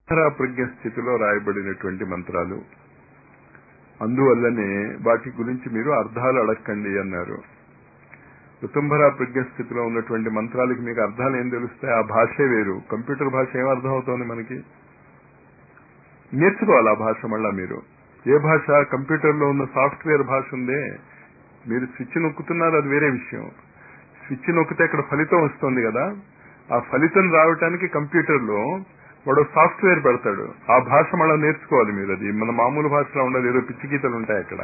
ప్రజ్ఞ స్థితిలో రాయబడినటువంటి మంత్రాలు అందువల్లనే వాటి గురించి మీరు అర్థాలు అడక్కండి అన్నారు ఋతుంభర ప్రజ్ఞ స్థితిలో ఉన్నటువంటి మంత్రాలకి మీకు అర్థాలు ఏం తెలుస్తాయి ఆ భాషే వేరు కంప్యూటర్ భాష ఏం అర్థం అవుతోంది మనకి నేర్చుకోవాలి ఆ భాష మళ్ళా మీరు ఏ భాష కంప్యూటర్లో ఉన్న సాఫ్ట్వేర్ భాష ఉందే మీరు స్విచ్ నొక్కుతున్నారు అది వేరే విషయం స్విచ్ నొక్కితే ఇక్కడ ఫలితం వస్తుంది కదా ఆ ఫలితం రావటానికి కంప్యూటర్లో వాడు సాఫ్ట్వేర్ పెడతాడు ఆ భాష మళ్ళీ నేర్చుకోవాలి మీరు అది మన మామూలు భాషలో ఉండదు ఏదో పిచ్చి గీతలు ఉంటాయి అక్కడ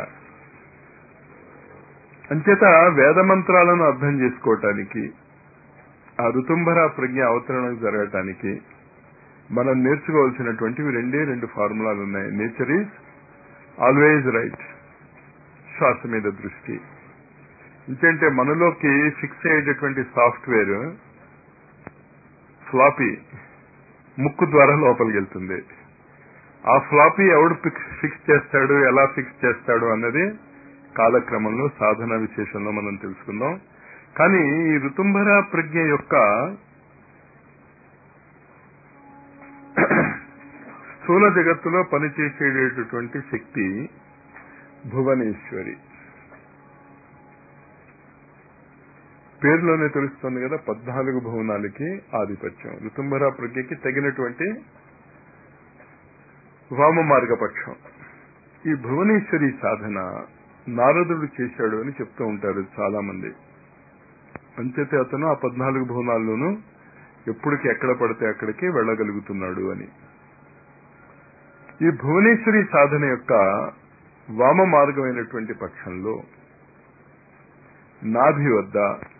అంచేత వేద మంత్రాలను అర్థం చేసుకోవటానికి ఆ ఋతుంభర ప్రజ్ఞ అవతరణం జరగటానికి మనం నేర్చుకోవాల్సినటువంటివి రెండే రెండు ఫార్ములాలు ఉన్నాయి నేచర్ ఈజ్ ఆల్వేజ్ రైట్ శ్వాస మీద దృష్టి ఇంకంటే మనలోకి ఫిక్స్ అయ్యేటటువంటి సాఫ్ట్వేర్ ఫ్లాపీ ముక్కు ద్వారా లోపలికి వెళ్తుంది ఆ ఫ్లాపీ ఎవడు ఫిక్స్ చేస్తాడు ఎలా ఫిక్స్ చేస్తాడు అన్నది కాలక్రమంలో సాధన విశేషంలో మనం తెలుసుకుందాం కానీ ఈ ఋతుంభర ప్రజ్ఞ యొక్క స్థూల జగత్తులో పనిచేసేటటువంటి శక్తి భువనేశ్వరి పేరులోనే తెలుస్తుంది కదా పద్నాలుగు భువనాలకి ఆధిపత్యం ఋతుంభర ప్రజ్ఞకి తగినటువంటి వామ మార్గపక్షం ఈ భువనేశ్వరి సాధన నారదుడు చేశాడు అని చెప్తూ ఉంటారు చాలా మంది అంచేతే అతను ఆ పద్నాలుగు భువనాల్లోనూ ఎప్పటికి ఎక్కడ పడితే అక్కడికి వెళ్ళగలుగుతున్నాడు అని ఈ భువనేశ్వరి సాధన యొక్క వామ మార్గమైనటువంటి పక్షంలో నాభి వద్ద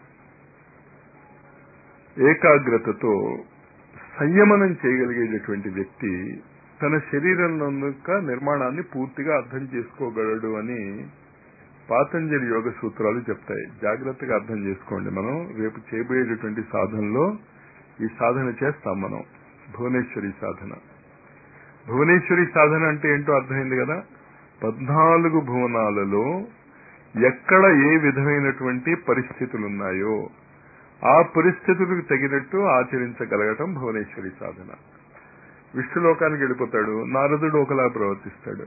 ఏకాగ్రతతో సంయమనం చేయగలిగేటటువంటి వ్యక్తి తన శరీరంలో యొక్క నిర్మాణాన్ని పూర్తిగా అర్థం చేసుకోగలడు అని పాతంజలి యోగ సూత్రాలు చెప్తాయి జాగ్రత్తగా అర్థం చేసుకోండి మనం రేపు చేయబోయేటటువంటి సాధనలో ఈ సాధన చేస్తాం మనం భువనేశ్వరి సాధన భువనేశ్వరి సాధన అంటే ఏంటో అర్థమైంది కదా పద్నాలుగు భువనాలలో ఎక్కడ ఏ విధమైనటువంటి పరిస్థితులు ఉన్నాయో ఆ పరిస్థితులకు తగినట్టు ఆచరించగలగటం భువనేశ్వరి సాధన విష్ణులోకానికి వెళ్ళిపోతాడు నారదుడు ఒకలా ప్రవర్తిస్తాడు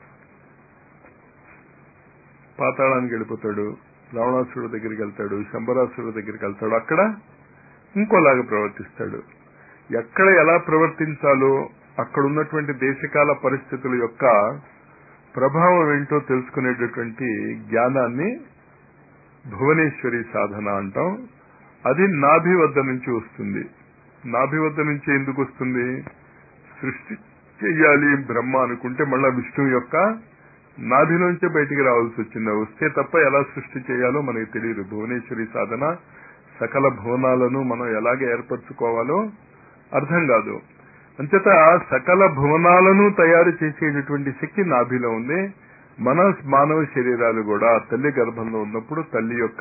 పాతాళానికి వెళ్ళిపోతాడు రావణాసురుడు దగ్గరికి వెళ్తాడు శంబరాసురుడు దగ్గరికి వెళ్తాడు అక్కడ ఇంకోలాగా ప్రవర్తిస్తాడు ఎక్కడ ఎలా ప్రవర్తించాలో అక్కడ ఉన్నటువంటి దేశకాల పరిస్థితుల యొక్క ప్రభావం ఏంటో తెలుసుకునేటటువంటి జ్ఞానాన్ని భువనేశ్వరి సాధన అంటాం అది నాభి వద్ద నుంచి వస్తుంది నాభి వద్ద నుంచి ఎందుకు వస్తుంది సృష్టి చెయ్యాలి బ్రహ్మ అనుకుంటే మళ్ళా విష్ణువు యొక్క నాభిలోంచే బయటికి రావాల్సి వచ్చింది వస్తే తప్ప ఎలా సృష్టి చేయాలో మనకి తెలియదు భువనేశ్వరి సాధన సకల భువనాలను మనం ఎలాగ ఏర్పరచుకోవాలో అర్థం కాదు అంచేత సకల భువనాలను తయారు చేసేటటువంటి శక్తి నాభిలో ఉంది మన మానవ శరీరాలు కూడా తల్లి గర్భంలో ఉన్నప్పుడు తల్లి యొక్క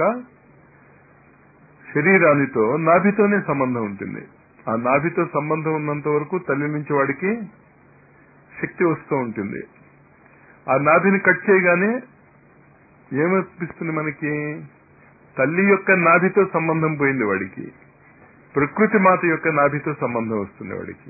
శరీరానితో నాభితోనే సంబంధం ఉంటుంది ఆ నాభితో సంబంధం ఉన్నంత వరకు తల్లి నుంచి వాడికి శక్తి వస్తూ ఉంటుంది ఆ నాభిని కట్ చేయగానే ఏమనిపిస్తుంది మనకి తల్లి యొక్క నాభితో సంబంధం పోయింది వాడికి ప్రకృతి మాత యొక్క నాభితో సంబంధం వస్తుంది వాడికి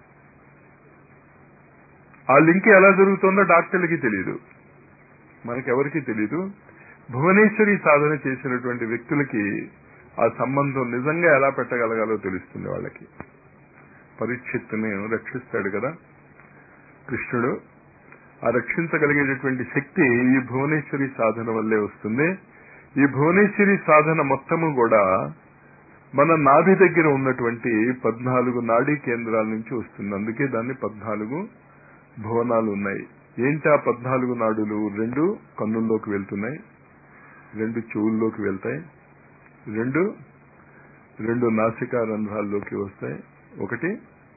ఆ లింక్ ఎలా జరుగుతుందో డాక్టర్లకి తెలియదు మనకెవరికి తెలియదు భువనేశ్వరి సాధన చేసినటువంటి వ్యక్తులకి ఆ సంబంధం నిజంగా ఎలా పెట్టగలగాలో తెలుస్తుంది వాళ్ళకి పరీక్షిత్తుని రక్షిస్తాడు కదా కృష్ణుడు ఆ రక్షించగలిగేటటువంటి శక్తి ఈ భువనేశ్వరి సాధన వల్లే వస్తుంది ఈ భువనేశ్వరి సాధన మొత్తము కూడా మన నాభి దగ్గర ఉన్నటువంటి పద్నాలుగు నాడీ కేంద్రాల నుంచి వస్తుంది అందుకే దాన్ని పద్నాలుగు భువనాలు ఉన్నాయి ఏంటి ఆ పద్నాలుగు నాడులు రెండు కన్నుల్లోకి వెళ్తున్నాయి రెండు చెవుల్లోకి వెళ్తాయి రెండు రెండు నాసికా రంధ్రాల్లోకి వస్తాయి ఒకటి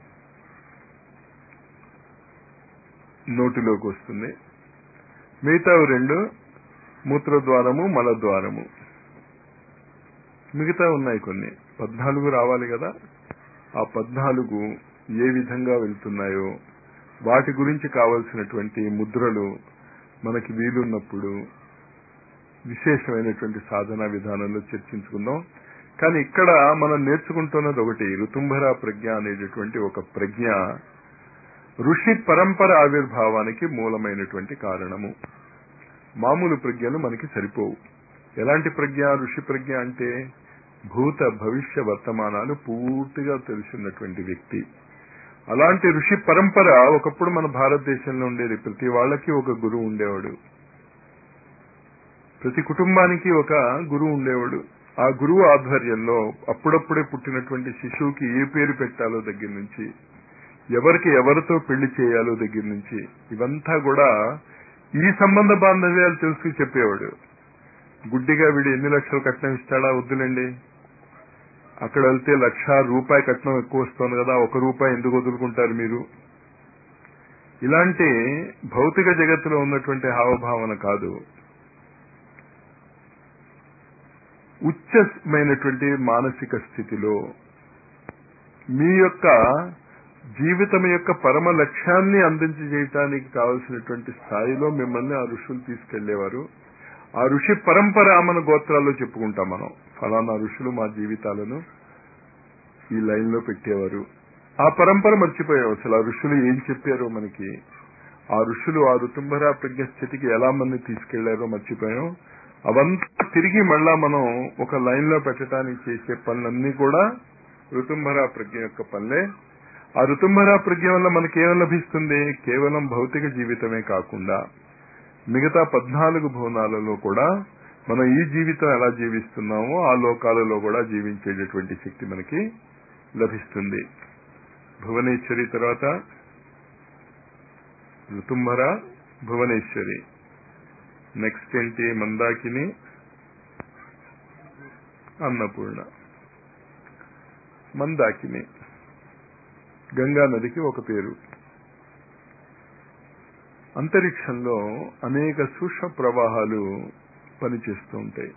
నోటిలోకి వస్తుంది మిగతా రెండు మూత్రద్వారము మలద్వారము మిగతా ఉన్నాయి కొన్ని పద్నాలుగు రావాలి కదా ఆ పద్నాలుగు ఏ విధంగా వెళ్తున్నాయో వాటి గురించి కావలసినటువంటి ముద్రలు మనకి వీలున్నప్పుడు విశేషమైనటువంటి సాధనా విధానంలో చర్చించుకుందాం కానీ ఇక్కడ మనం నేర్చుకుంటున్నది ఒకటి ఋతుంభర ప్రజ్ఞ అనేటటువంటి ఒక ప్రజ్ఞ ఋషి పరంపర ఆవిర్భావానికి మూలమైనటువంటి కారణము మామూలు ప్రజ్ఞలు మనకి సరిపోవు ఎలాంటి ప్రజ్ఞ ఋషి ప్రజ్ఞ అంటే భూత భవిష్య వర్తమానాలు పూర్తిగా తెలుసున్నటువంటి వ్యక్తి అలాంటి ఋషి పరంపర ఒకప్పుడు మన భారతదేశంలో ఉండేది ప్రతి వాళ్ళకి ఒక గురువు ఉండేవాడు ప్రతి కుటుంబానికి ఒక గురువు ఉండేవాడు ఆ గురువు ఆధ్వర్యంలో అప్పుడప్పుడే పుట్టినటువంటి శిశువుకి ఏ పేరు పెట్టాలో దగ్గర నుంచి ఎవరికి ఎవరితో పెళ్లి చేయాలో దగ్గర నుంచి ఇవంతా కూడా ఈ సంబంధ బాంధవ్యాలు తెలుసు చెప్పేవాడు గుడ్డిగా వీడు ఎన్ని లక్షలు కట్నం ఇస్తాడా వద్దులండి అక్కడ వెళ్తే లక్ష రూపాయి కట్నం ఎక్కువ వస్తుంది కదా ఒక రూపాయి ఎందుకు వదులుకుంటారు మీరు ఇలాంటి భౌతిక జగత్తులో ఉన్నటువంటి హావభావన కాదు ఉచ్చమైనటువంటి మానసిక స్థితిలో మీ యొక్క జీవితం యొక్క పరమ లక్ష్యాన్ని అందించి చేయటానికి కావలసినటువంటి స్థాయిలో మిమ్మల్ని ఆ ఋషులు తీసుకెళ్లేవారు ఆ ఋషి పరంపర మన గోత్రాల్లో చెప్పుకుంటాం మనం ఫలానా ఋషులు మా జీవితాలను ఈ లైన్ లో పెట్టేవారు ఆ పరంపర మర్చిపోయావు అసలు ఆ ఋషులు ఏం చెప్పారో మనకి ఆ ఋషులు ఆ ఋతుంభరా ప్రజ్ఞ స్థితికి ఎలా మంది తీసుకెళ్లారో మర్చిపోయాం అవంతా తిరిగి మళ్ళా మనం ఒక లైన్ లో పెట్టడానికి చేసే పనులన్నీ కూడా ఋతుంభరా ప్రజ్ఞ యొక్క పనులే ఆ ఋతుంభరా ప్రజ్ఞ వల్ల మనకేం లభిస్తుంది కేవలం భౌతిక జీవితమే కాకుండా మిగతా పద్నాలుగు భువనాలలో కూడా మనం ఈ జీవితం ఎలా జీవిస్తున్నామో ఆ లోకాలలో కూడా జీవించేటటువంటి శక్తి మనకి లభిస్తుంది భువనేశ్వరి తర్వాత ఋతుంభర భువనేశ్వరి నెక్స్ట్ ఏంటి మందాకిని అన్నపూర్ణ మందాకిని గంగా నదికి ఒక పేరు అంతరిక్షంలో అనేక సూక్ష్మ ప్రవాహాలు పనిచేస్తూ ఉంటాయి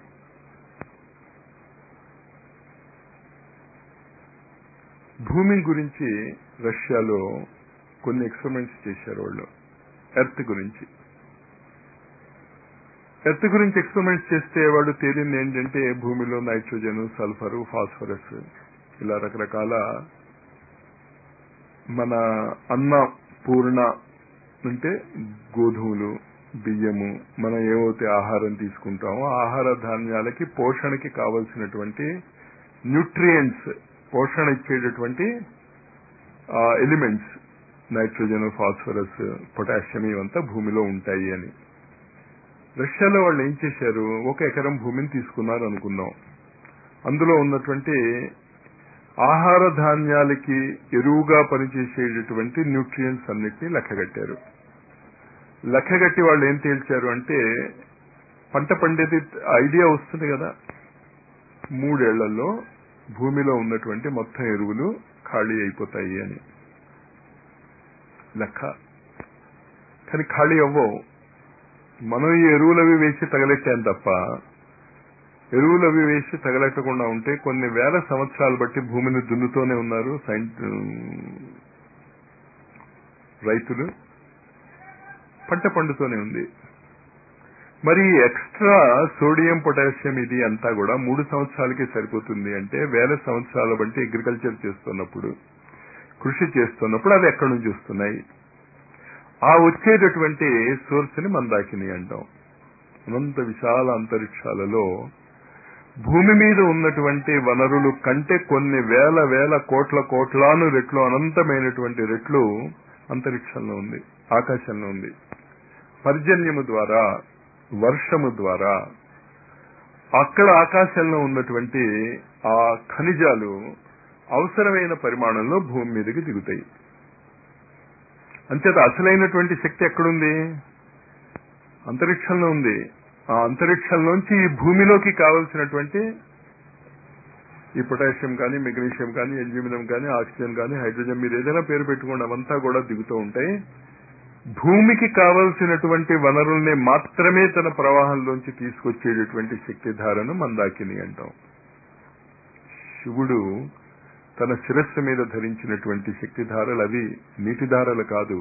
భూమి గురించి రష్యాలో కొన్ని ఎక్స్పెరిమెంట్స్ చేశారు వాళ్ళు ఎర్త్ గురించి ఎర్త్ గురించి ఎక్స్పెరిమెంట్స్ చేస్తే వాళ్ళు తేలింది ఏంటంటే భూమిలో నైట్రోజన్ సల్ఫర్ ఫాస్ఫరస్ ఇలా రకరకాల మన అన్న పూర్ణ అంటే గోధుమలు బియ్యము మనం ఏవైతే ఆహారం తీసుకుంటామో ఆహార ధాన్యాలకి పోషణకి కావలసినటువంటి న్యూట్రియంట్స్ పోషణ ఇచ్చేటటువంటి ఎలిమెంట్స్ నైట్రోజన్ ఫాస్ఫరస్ పొటాషియం ఇవంతా భూమిలో ఉంటాయి అని రష్యాలో వాళ్ళు ఏం చేశారు ఒక ఎకరం భూమిని తీసుకున్నారు అనుకుందాం అందులో ఉన్నటువంటి ఆహార ధాన్యాలకి ఎరువుగా పనిచేసేటటువంటి న్యూట్రియంట్స్ అన్నిటినీ లెక్కగట్టారు లెక్కగట్టి వాళ్ళు ఏం తేల్చారు అంటే పంట పండేది ఐడియా వస్తుంది కదా మూడేళ్లలో భూమిలో ఉన్నటువంటి మొత్తం ఎరువులు ఖాళీ అయిపోతాయి అని లెక్క కానీ ఖాళీ అవ్వవు మనం ఈ ఎరువులవి వేసి తగలెట్టాం తప్ప ఎరువులు అవి వేసి తగలెట్టకుండా ఉంటే కొన్ని వేల సంవత్సరాలు బట్టి భూమిని దున్నుతూనే ఉన్నారు సైంట్ రైతులు పంట పండుతూనే ఉంది మరి ఎక్స్ట్రా సోడియం పొటాషియం ఇది అంతా కూడా మూడు సంవత్సరాలకి సరిపోతుంది అంటే వేల సంవత్సరాల బట్టి అగ్రికల్చర్ చేస్తున్నప్పుడు కృషి చేస్తున్నప్పుడు అవి ఎక్కడి నుంచి వస్తున్నాయి ఆ వచ్చేటటువంటి సోర్స్ ని మందాకిని అంటాం అనంత విశాల అంతరిక్షాలలో భూమి మీద ఉన్నటువంటి వనరులు కంటే కొన్ని వేల వేల కోట్ల కోట్లాను రెట్లు అనంతమైనటువంటి రెట్లు అంతరిక్షంలో ఉంది ఆకాశంలో ఉంది పర్జన్యము ద్వారా వర్షము ద్వారా అక్కడ ఆకాశంలో ఉన్నటువంటి ఆ ఖనిజాలు అవసరమైన పరిమాణంలో భూమి మీదకి దిగుతాయి అంచేత అసలైనటువంటి శక్తి ఎక్కడుంది అంతరిక్షంలో ఉంది ఆ అంతరిక్షంలోంచి ఈ భూమిలోకి కావలసినటువంటి ఈ పొటాషియం కానీ మెగ్నీషియం కానీ ఎల్యూమినియం కానీ ఆక్సిజన్ కానీ హైడ్రోజన్ మీరు ఏదైనా పేరు పెట్టుకోండి అవంతా కూడా దిగుతూ ఉంటాయి భూమికి కావలసినటువంటి వనరుల్ని మాత్రమే తన ప్రవాహంలోంచి తీసుకొచ్చేటటువంటి శక్తి ధారను మందాకిని అంటాం శివుడు తన శిరస్సు మీద ధరించినటువంటి శక్తి ధారలు అవి నీటి ధారలు కాదు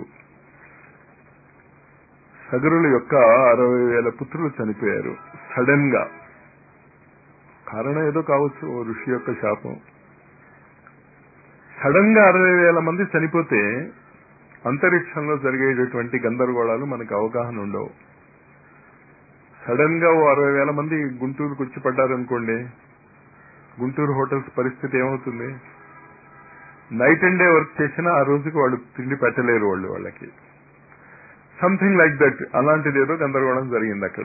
సగరుల యొక్క అరవై వేల పుత్రులు చనిపోయారు సడన్ గా కారణం ఏదో కావచ్చు ఓ ఋషి యొక్క శాపం సడన్ గా అరవై వేల మంది చనిపోతే అంతరిక్షంలో జరిగేటటువంటి గందరగోళాలు మనకు అవగాహన ఉండవు సడన్ గా ఓ అరవై వేల మంది గుంటూరుకు వచ్చి పడ్డారనుకోండి గుంటూరు హోటల్స్ పరిస్థితి ఏమవుతుంది నైట్ అండ్ డే వర్క్ చేసినా ఆ రోజుకి వాళ్ళు తిండి పెట్టలేరు వాళ్ళు వాళ్ళకి సంథింగ్ లైక్ దట్ అలాంటిది ఏదో గందరగోళం జరిగింది అక్కడ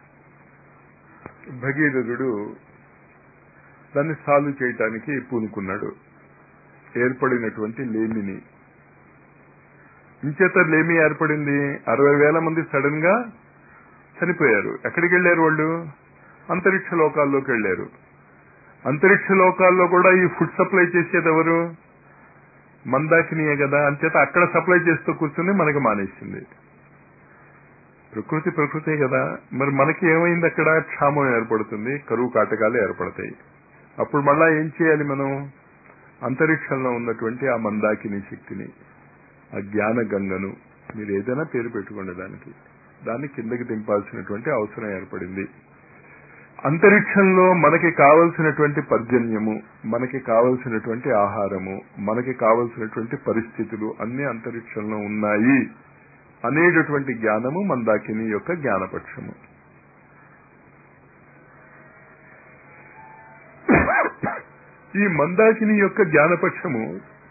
భగీరథుడు దాన్ని సాల్వ్ చేయటానికి పూనుకున్నాడు ఏర్పడినటువంటి లేమిని ఇంచేత లేమి ఏర్పడింది అరవై వేల మంది సడన్ గా చనిపోయారు ఎక్కడికి వెళ్లారు వాళ్ళు అంతరిక్ష లోకాల్లోకి వెళ్లారు అంతరిక్ష లోకాల్లో కూడా ఈ ఫుడ్ సప్లై చేసేది ఎవరు మందాకినియే కదా అంచేత అక్కడ సప్లై చేస్తూ కూర్చుని మనకి మానేసింది ప్రకృతి ప్రకృతే కదా మరి మనకి ఏమైంది అక్కడ క్షామం ఏర్పడుతుంది కరువు కాటకాలు ఏర్పడతాయి అప్పుడు మళ్ళా ఏం చేయాలి మనం అంతరిక్షంలో ఉన్నటువంటి ఆ మందాకిని శక్తిని ఆ జ్ఞాన గంగను మీరు ఏదైనా పేరు పెట్టుకోండి దానికి దాన్ని కిందకి దింపాల్సినటువంటి అవసరం ఏర్పడింది అంతరిక్షంలో మనకి కావలసినటువంటి పర్జన్యము మనకి కావలసినటువంటి ఆహారము మనకి కావలసినటువంటి పరిస్థితులు అన్ని అంతరిక్షంలో ఉన్నాయి అనేటటువంటి జ్ఞానము మందాకిని యొక్క జ్ఞానపక్షము ఈ మందాకిని యొక్క జ్ఞానపక్షము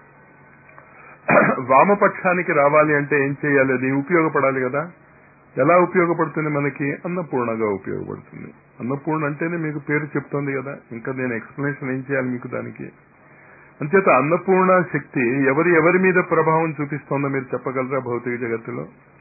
వామపక్షానికి రావాలి అంటే ఏం చేయాలి అది ఉపయోగపడాలి కదా ఎలా ఉపయోగపడుతుంది మనకి అన్నపూర్ణగా ఉపయోగపడుతుంది అన్నపూర్ణ అంటేనే మీకు పేరు చెప్తోంది కదా ఇంకా నేను ఎక్స్ప్లెనేషన్ ఏం చేయాలి మీకు దానికి అంచేత అన్నపూర్ణ శక్తి ఎవరి ఎవరి మీద ప్రభావం చూపిస్తోందో మీరు చెప్పగలరా భౌతిక జగత్తులో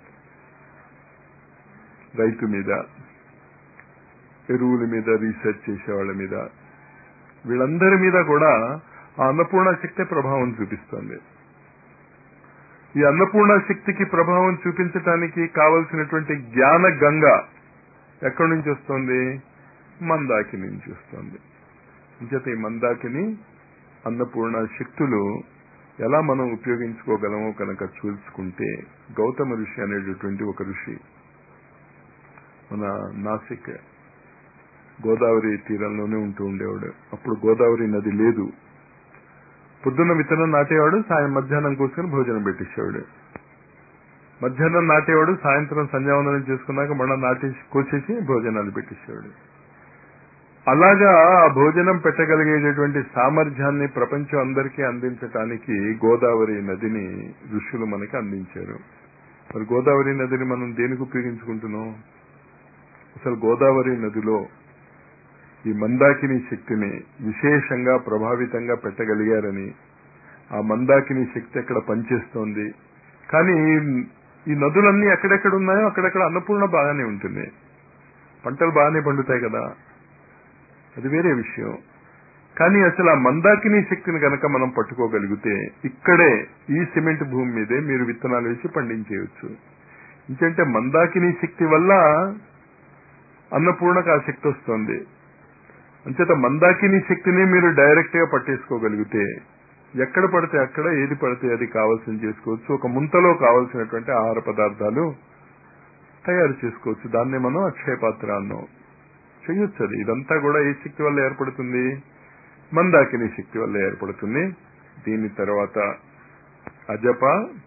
రైతు మీద ఎరువుల మీద రీసెర్చ్ చేసే వాళ్ళ మీద వీళ్ళందరి మీద కూడా ఆ అన్నపూర్ణ శక్తే ప్రభావం చూపిస్తోంది ఈ అన్నపూర్ణ శక్తికి ప్రభావం చూపించటానికి కావలసినటువంటి జ్ఞాన గంగ ఎక్కడి నుంచి వస్తుంది మందాకి నుంచి వస్తుంది అంచేత ఈ మందాకిని అన్నపూర్ణ శక్తులు ఎలా మనం ఉపయోగించుకోగలమో కనుక చూసుకుంటే గౌతమ ఋషి అనేటటువంటి ఒక ఋషి మన నాసిక్ గోదావరి తీరంలోనే ఉంటూ ఉండేవాడు అప్పుడు గోదావరి నది లేదు పొద్దున్న విత్తనం నాటేవాడు సాయం మధ్యాహ్నం కూర్చొని భోజనం పెట్టేసేవాడు మధ్యాహ్నం నాటేవాడు సాయంత్రం సంధ్యావందనం చేసుకున్నాక మళ్ళీ నాటేసి కోసేసి భోజనాలు పెట్టేసేవాడు అలాగా ఆ భోజనం పెట్టగలిగేటటువంటి సామర్థ్యాన్ని ప్రపంచం అందరికీ అందించటానికి గోదావరి నదిని ఋషులు మనకి అందించారు మరి గోదావరి నదిని మనం దేనికి ఉపయోగించుకుంటున్నాం అసలు గోదావరి నదిలో ఈ మందాకిని శక్తిని విశేషంగా ప్రభావితంగా పెట్టగలిగారని ఆ మందాకిని శక్తి అక్కడ పనిచేస్తోంది కానీ ఈ నదులన్నీ ఎక్కడెక్కడ ఉన్నాయో అక్కడెక్కడ అన్నపూర్ణ బాగానే ఉంటుంది పంటలు బాగానే పండుతాయి కదా అది వేరే విషయం కానీ అసలు ఆ మందాకిని శక్తిని కనుక మనం పట్టుకోగలిగితే ఇక్కడే ఈ సిమెంట్ భూమి మీదే మీరు విత్తనాలు వేసి పండించేయచ్చు ఇంకంటే మందాకిని శక్తి వల్ల అన్నపూర్ణకు ఆ శక్తి వస్తుంది అంచేత మందాకిని శక్తిని మీరు డైరెక్ట్ గా పట్టేసుకోగలిగితే ఎక్కడ పడితే అక్కడ ఏది పడితే అది కావాల్సింది చేసుకోవచ్చు ఒక ముంతలో కావలసినటువంటి ఆహార పదార్థాలు తయారు చేసుకోవచ్చు దాన్నే మనం అక్షయ పాత్ర అన్నాం చేయొచ్చు అది ఇదంతా కూడా ఏ శక్తి వల్ల ఏర్పడుతుంది మందాకిని శక్తి వల్ల ఏర్పడుతుంది దీని తర్వాత అజప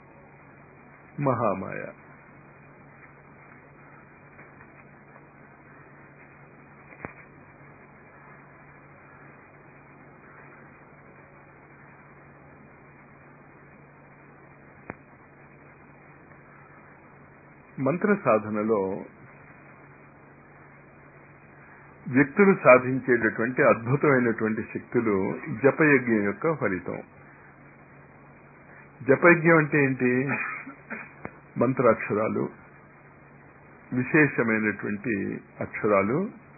మహామాయ మంత్ర సాధనలో వ్యక్తులు సాధించేటటువంటి అద్భుతమైనటువంటి శక్తులు జపయజ్ఞం యొక్క ఫలితం జపయజ్ఞం అంటే ఏంటి మంత్రాక్షరాలు విశేషమైనటువంటి అక్షరాలు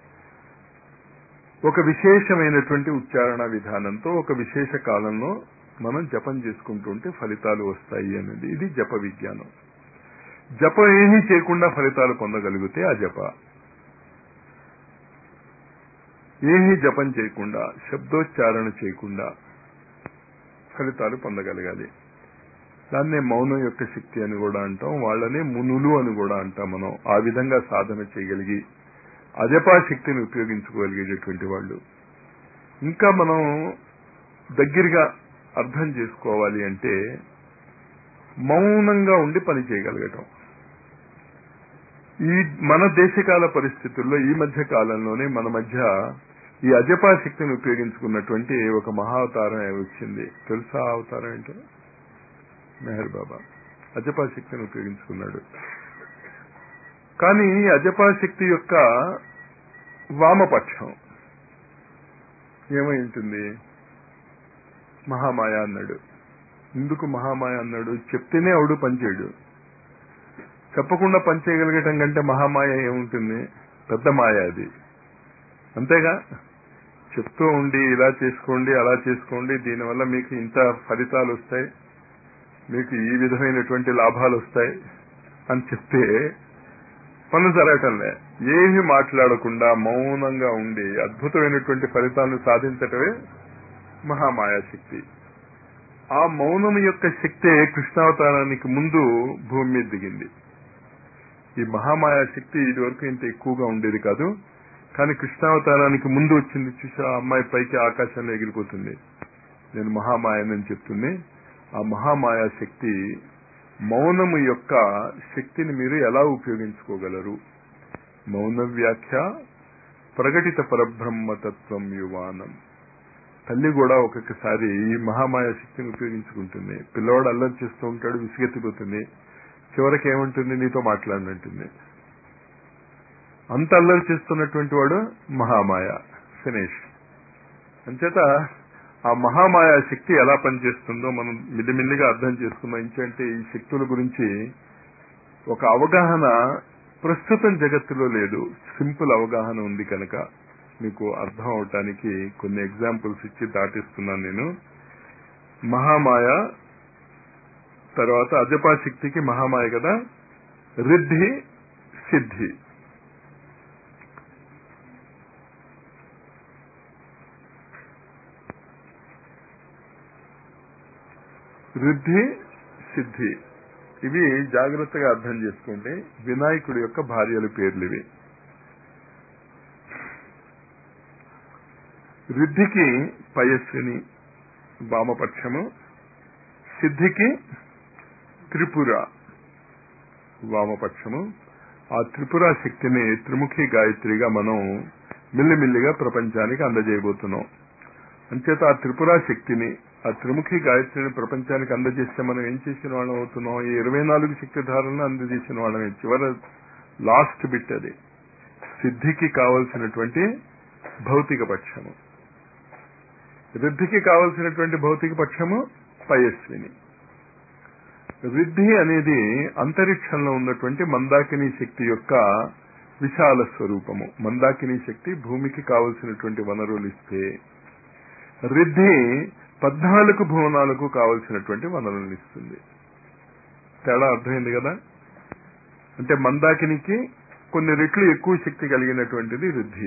ఒక విశేషమైనటువంటి ఉచ్చారణ విధానంతో ఒక విశేష కాలంలో మనం జపం చేసుకుంటుంటే ఫలితాలు వస్తాయి అనేది ఇది జప విజ్ఞానం జపం ఏమీ చేయకుండా ఫలితాలు పొందగలిగితే ఆ జప ఏమీ జపం చేయకుండా శబ్దోచ్చారణ చేయకుండా ఫలితాలు పొందగలగాలి దాన్నే మౌనం యొక్క శక్తి అని కూడా అంటాం వాళ్ళనే మునులు అని కూడా అంటాం మనం ఆ విధంగా సాధన చేయగలిగి అజపా శక్తిని ఉపయోగించుకోగలిగేటటువంటి వాళ్ళు ఇంకా మనం దగ్గరగా అర్థం చేసుకోవాలి అంటే మౌనంగా ఉండి పని చేయగలగటం ఈ మన దేశకాల పరిస్థితుల్లో ఈ మధ్య కాలంలోనే మన మధ్య ఈ అజపా శక్తిని ఉపయోగించుకున్నటువంటి ఒక మహావతారం వచ్చింది తెలుసా ఆ అవతారం ఏంటో మెహర్ బాబా అజపా శక్తిని ఉపయోగించుకున్నాడు కానీ ఈ అజపా శక్తి యొక్క వామపక్షం ఏమై ఉంటుంది మహామాయ అన్నాడు ఎందుకు మహామాయ అన్నాడు చెప్తేనే అవుడు పనిచేయడు చెప్పకుండా పనిచేయగలగటం కంటే మహామాయ ఏముంటుంది పెద్ద మాయ అది అంతేగా చెప్తూ ఉండి ఇలా చేసుకోండి అలా చేసుకోండి దీనివల్ల మీకు ఇంత ఫలితాలు వస్తాయి మీకు ఈ విధమైనటువంటి లాభాలు వస్తాయి అని చెప్తే పనులు జరగటంలే ఏమి మాట్లాడకుండా మౌనంగా ఉండి అద్భుతమైనటువంటి ఫలితాలను సాధించటమే మహామాయా శక్తి ఆ మౌనం యొక్క శక్తే కృష్ణావతారానికి ముందు భూమి మీద దిగింది ఈ మహామాయా శక్తి ఇది వరకు ఇంత ఎక్కువగా ఉండేది కాదు కానీ కృష్ణావతారానికి ముందు వచ్చింది చూసా ఆ అమ్మాయి పైకి ఆకాశంలో ఎగిరిపోతుంది నేను మహామాయనని చెప్తుంది ఆ మహామాయా శక్తి మౌనము యొక్క శక్తిని మీరు ఎలా ఉపయోగించుకోగలరు మౌన వ్యాఖ్య ప్రకటిత పరబ్రహ్మతత్వం యువానం తల్లి కూడా ఒక్కొక్కసారి ఈ మహామాయ శక్తిని ఉపయోగించుకుంటుంది పిల్లవాడు అల్లరి చేస్తూ ఉంటాడు విసిగెత్తిపోతుంది చివరికి ఏముంటుంది నీతో మాట్లాడినట్టుంది అంత అల్లరి చేస్తున్నటువంటి వాడు మహామాయ ఫినిష్ అంచేత ఆ మహామాయా శక్తి ఎలా పనిచేస్తుందో మనం మిల్లిమిల్లిగా అర్థం చేసుకున్నాం ఏంటంటే ఈ శక్తుల గురించి ఒక అవగాహన ప్రస్తుతం జగత్తులో లేదు సింపుల్ అవగాహన ఉంది కనుక మీకు అర్థం అవటానికి కొన్ని ఎగ్జాంపుల్స్ ఇచ్చి దాటిస్తున్నాను నేను మహామాయ తర్వాత అజపా శక్తికి మహామాయ కదా రిద్ధి సిద్ధి రిద్ధి సిద్ధి ఇవి జాగ్రత్తగా అర్థం చేసుకోండి వినాయకుడి యొక్క భార్యల పేర్లు ఇవి రిద్ధికి పయస్విని వామపక్షము సిద్ధికి త్రిపుర వామపక్షము ఆ త్రిపుర శక్తిని త్రిముఖి గాయత్రిగా మనం మిల్లిమిల్లిగా ప్రపంచానికి అందజేయబోతున్నాం అంచేత ఆ త్రిపుర శక్తిని ఆ త్రిముఖి గాయత్రిని ప్రపంచానికి అందజేస్తే మనం ఏం చేసిన వాళ్ళం అవుతున్నాం ఈ ఇరవై నాలుగు శక్తి ధారలను అందజేసిన వాళ్ళమే చివర లాస్ట్ బిట్ అది సిద్ధికి కావలసినటువంటి భౌతిక పక్షము రిద్ధికి కావలసినటువంటి భౌతిక పక్షము పయస్విని రిద్ధి అనేది అంతరిక్షంలో ఉన్నటువంటి మందాకిని శక్తి యొక్క విశాల స్వరూపము మందాకిని శక్తి భూమికి కావలసినటువంటి వనరులు ఇస్తే రిద్ధి పద్నాలుగు భువనాలకు కావలసినటువంటి వనరులను ఇస్తుంది తేడా అర్థమైంది కదా అంటే మందాకినికి కొన్ని రెట్లు ఎక్కువ శక్తి కలిగినటువంటిది రిద్ధి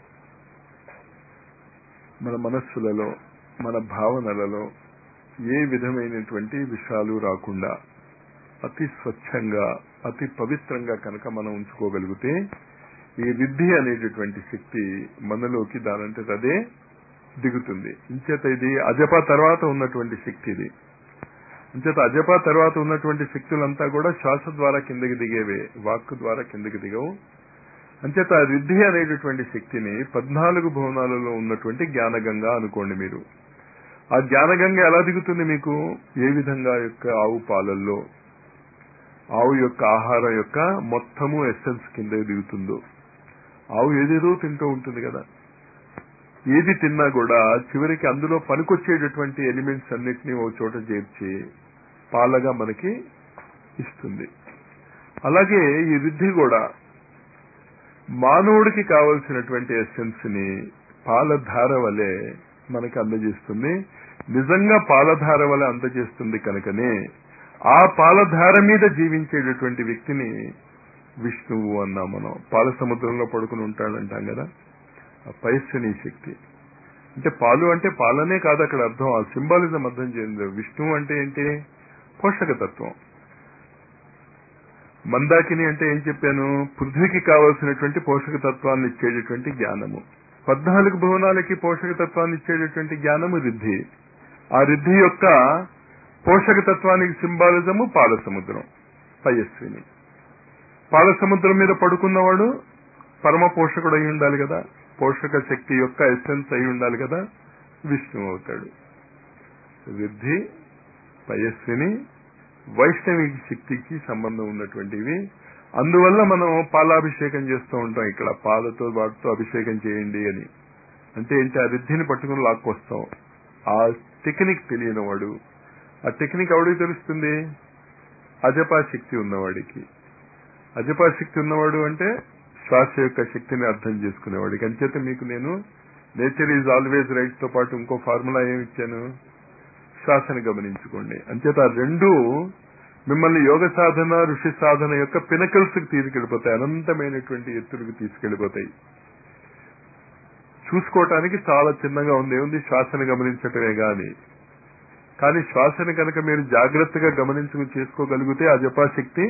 మన మనస్సులలో మన భావనలలో ఏ విధమైనటువంటి విషయాలు రాకుండా అతి స్వచ్ఛంగా అతి పవిత్రంగా కనుక మనం ఉంచుకోగలిగితే ఈ రిద్ధి అనేటటువంటి శక్తి మనలోకి దానంటే అదే దిగుతుంది ఇంచేత ఇది అజప తర్వాత ఉన్నటువంటి శక్తి ఇది ఇంచేత అజప తర్వాత ఉన్నటువంటి శక్తులంతా కూడా శ్వాస ద్వారా కిందకి దిగేవే వాక్ ద్వారా కిందకి దిగవు అంచేత రిద్ధి అనేటటువంటి శక్తిని పద్నాలుగు భవనాలలో ఉన్నటువంటి జ్ఞానగంగా అనుకోండి మీరు ఆ జ్ఞానగంగ ఎలా దిగుతుంది మీకు ఏ విధంగా యొక్క ఆవు పాలల్లో ఆవు యొక్క ఆహారం యొక్క మొత్తము ఎస్సెన్స్ కింద దిగుతుందో ఆవు ఏదేదో తింటూ ఉంటుంది కదా ఏది తిన్నా కూడా చివరికి అందులో పనికొచ్చేటటువంటి ఎలిమెంట్స్ అన్నిటినీ ఓ చోట చేర్చి పాలగా మనకి ఇస్తుంది అలాగే ఈ రిద్ధి కూడా మానవుడికి కావలసినటువంటి ఎస్సెన్స్ ని పాలధార వలె మనకి అందజేస్తుంది నిజంగా పాలధార వలె అందజేస్తుంది కనుకనే ఆ పాలధార మీద జీవించేటటువంటి వ్యక్తిని విష్ణువు అన్నాం మనం పాల సముద్రంలో పడుకుని ఉంటాడంటాం కదా ఆ పైశ్వని శక్తి అంటే పాలు అంటే పాలనే కాదు అక్కడ అర్థం ఆ సింబాలిజం అర్థం చేయండి విష్ణువు అంటే ఏంటి పోషకతత్వం మందాకిని అంటే ఏం చెప్పాను పృథ్వీకి కావలసినటువంటి పోషక తత్వాన్ని ఇచ్చేటటువంటి జ్ఞానము పద్నాలుగు భువనాలకి పోషక తత్వాన్ని ఇచ్చేటటువంటి జ్ఞానము రిద్ధి ఆ రిద్ధి యొక్క పోషక తత్వానికి సింబాలిజము పాల సముద్రం పయస్విని పాల సముద్రం మీద పడుకున్నవాడు పరమ పోషకుడు అయి ఉండాలి కదా పోషక శక్తి యొక్క ఎసెన్స్ అయి ఉండాలి కదా విష్ణువు అవుతాడు వృద్ధి పయస్విని వైష్ణవి శక్తికి సంబంధం ఉన్నటువంటివి అందువల్ల మనం పాలాభిషేకం చేస్తూ ఉంటాం ఇక్కడ పాలతో వాటితో అభిషేకం చేయండి అని అంటే ఏంటి ఆ రిద్ధిని పట్టుకుని లాక్కొస్తాం ఆ టెక్నిక్ తెలియని వాడు ఆ టెక్నిక్ ఎవడికి తెలుస్తుంది అజపా శక్తి ఉన్నవాడికి అజపా శక్తి ఉన్నవాడు అంటే శ్వాస యొక్క శక్తిని అర్థం చేసుకునేవాడికి అంచేత మీకు నేను నేచర్ ఈజ్ ఆల్వేజ్ రైట్ తో పాటు ఇంకో ఫార్ములా ఏమి ఇచ్చాను శ్వాసని గమనించుకోండి అంచేత ఆ రెండు మిమ్మల్ని యోగ సాధన ఋషి సాధన యొక్క పినకల్స్ కి తీసుకెళ్లిపోతాయి అనంతమైనటువంటి ఎత్తులకు తీసుకెళ్లిపోతాయి చూసుకోవటానికి చాలా చిన్నగా ఉంది ఏముంది శ్వాసని గమనించటమే గాని కానీ శ్వాసని కనుక మీరు జాగ్రత్తగా గమనించుకుని చేసుకోగలిగితే అజపాశక్తి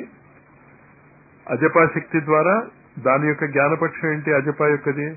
అజపాశక్తి ద్వారా దాని యొక్క జ్ఞానపక్షం ఏంటి అజపా యొక్కది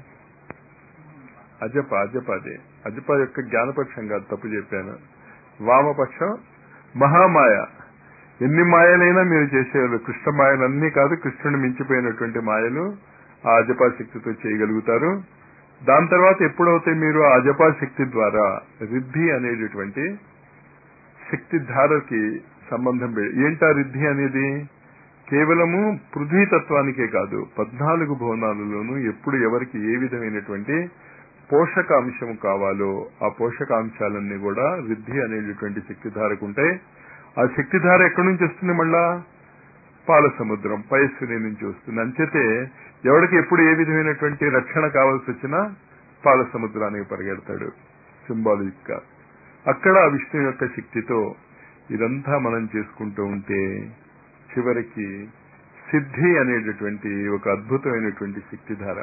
అజప అజప అదే అజప యొక్క జ్ఞానపక్షం కాదు తప్పు చెప్పాను వామపక్షం మహామాయ ఎన్ని మాయలైనా మీరు చేసేవాళ్ళు కృష్ణ మాయలన్నీ కాదు కృష్ణుని మించిపోయినటువంటి మాయలు ఆ అజపా శక్తితో చేయగలుగుతారు దాని తర్వాత ఎప్పుడైతే మీరు ఆ అజపా శక్తి ద్వారా రిద్ధి అనేటటువంటి శక్తి ధారకి సంబంధం పె- ఏంటా రిద్ధి అనేది కేవలము పృథ్వీ తత్వానికే కాదు పద్నాలుగు భవనాలలోనూ ఎప్పుడు ఎవరికి ఏ విధమైనటువంటి పోషక అంశం కావాలో ఆ పోషకాంశాలన్నీ కూడా రిద్ధి అనేటటువంటి శక్తిధారకు ఉంటాయి ఆ శక్తిధార ఎక్కడి నుంచి వస్తుంది మళ్ళా పాల సముద్రం పయస్విని నుంచి వస్తుంది అంచేతే ఎవరికి ఎప్పుడు ఏ విధమైనటువంటి రక్షణ కావాల్సి వచ్చినా పాల సముద్రానికి పరిగెడతాడు సింబాలిక్ గా అక్కడ ఆ విష్ణు యొక్క శక్తితో ఇదంతా మనం చేసుకుంటూ ఉంటే చివరికి సిద్ధి అనేటటువంటి ఒక అద్భుతమైనటువంటి శక్తిధార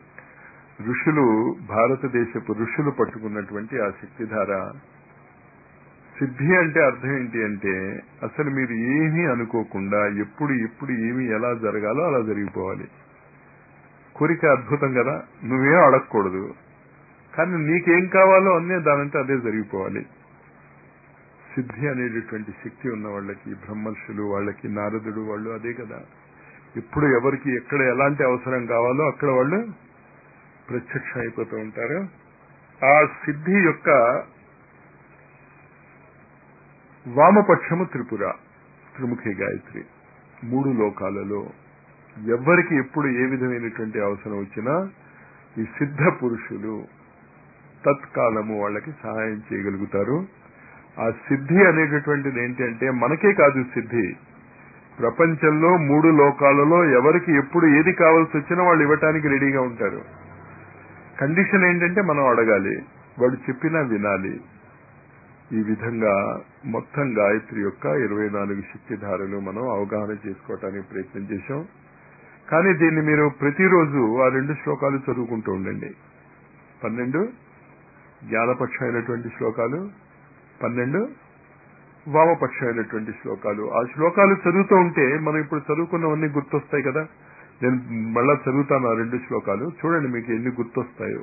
ఋషులు భారతదేశపు ఋషులు పట్టుకున్నటువంటి ఆ శక్తిధార సిద్ధి అంటే అర్థం ఏంటి అంటే అసలు మీరు ఏమీ అనుకోకుండా ఎప్పుడు ఎప్పుడు ఏమి ఎలా జరగాలో అలా జరిగిపోవాలి కోరిక అద్భుతం కదా నువ్వేం అడగకూడదు కానీ నీకేం కావాలో అన్నీ దానంటే అదే జరిగిపోవాలి సిద్ధి అనేటటువంటి శక్తి ఉన్న వాళ్ళకి బ్రహ్మర్షులు వాళ్ళకి నారదుడు వాళ్ళు అదే కదా ఇప్పుడు ఎవరికి ఎక్కడ ఎలాంటి అవసరం కావాలో అక్కడ వాళ్ళు ప్రత్యక్షం అయిపోతూ ఉంటారు ఆ సిద్ధి యొక్క వామపక్షము త్రిపుర త్రిముఖి గాయత్రి మూడు లోకాలలో ఎవరికి ఎప్పుడు ఏ విధమైనటువంటి అవసరం వచ్చినా ఈ సిద్ధ పురుషులు తత్కాలము వాళ్ళకి సహాయం చేయగలుగుతారు ఆ సిద్ధి అనేటటువంటిది ఏంటి అంటే మనకే కాదు సిద్ధి ప్రపంచంలో మూడు లోకాలలో ఎవరికి ఎప్పుడు ఏది కావాల్సి వచ్చినా వాళ్ళు ఇవ్వటానికి రెడీగా ఉంటారు కండిషన్ ఏంటంటే మనం అడగాలి వాడు చెప్పినా వినాలి ఈ విధంగా మొత్తం గాయత్రి యొక్క ఇరవై నాలుగు శక్తిధారలు మనం అవగాహన చేసుకోవటానికి ప్రయత్నం చేశాం కానీ దీన్ని మీరు ప్రతిరోజు ఆ రెండు శ్లోకాలు చదువుకుంటూ ఉండండి పన్నెండు జ్ఞానపక్షమైనటువంటి శ్లోకాలు పన్నెండు వామపక్షమైనటువంటి శ్లోకాలు ఆ శ్లోకాలు చదువుతూ ఉంటే మనం ఇప్పుడు చదువుకున్నవన్నీ గుర్తొస్తాయి కదా నేను మళ్ళా చదువుతాను ఆ రెండు శ్లోకాలు చూడండి మీకు ఎన్ని గుర్తొస్తాయో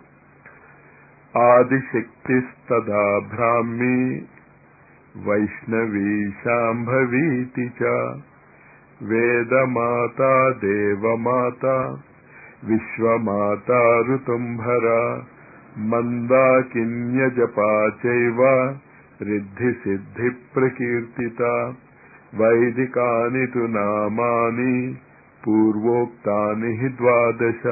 ఆదిశక్తిస్తదా భ్రామి వైష్ణవీ శాంభవీతి చ వేదమాత దేవమాత విశ్వమాత ఋతుంభర మందాకిన్యజపా చైవ రిద్ధి సిద్ధి ప్రకీర్తిత వైదికాని తు నామాని పూర్వోక్తాని హి ద్వాదశ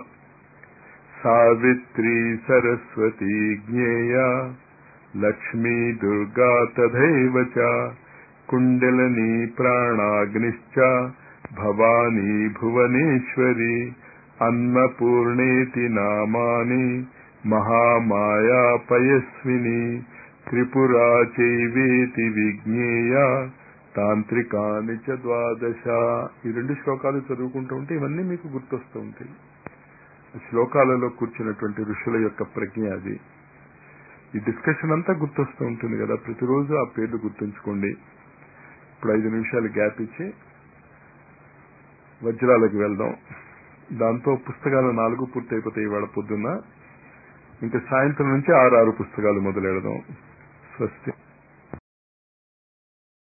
సావిత్రీ సరస్వతీ జ్ఞేయ లక్ష్మీ దుర్గా తథైవ చ కుండలినీ ప్రాణాగ్నిశ్చ భవానీ భువనేశ్వరి అన్నపూర్ణేతి నామాని మహామాయా పయస్విని త్రిపురా చైవేతి విజ్ఞేయ తాంత్రికాని చ ద్వాదశ ఈ రెండు శ్లోకాలు చదువుకుంటూ ఉంటే ఇవన్నీ మీకు గుర్తొస్తూ ఉంటాయి శ్లోకాలలో కూర్చున్నటువంటి ఋషుల యొక్క ప్రజ్ఞ అది ఈ డిస్కషన్ అంతా గుర్తొస్తూ ఉంటుంది కదా ప్రతిరోజు ఆ పేర్లు గుర్తుంచుకోండి ఇప్పుడు ఐదు నిమిషాలు గ్యాప్ ఇచ్చి వజ్రాలకు వెళ్దాం దాంతో పుస్తకాలు నాలుగు పూర్తయిపోతాయి ఇవాళ పొద్దున్న ఇంకా సాయంత్రం నుంచి ఆరు ఆరు పుస్తకాలు మొదలెడదాం స్వస్తి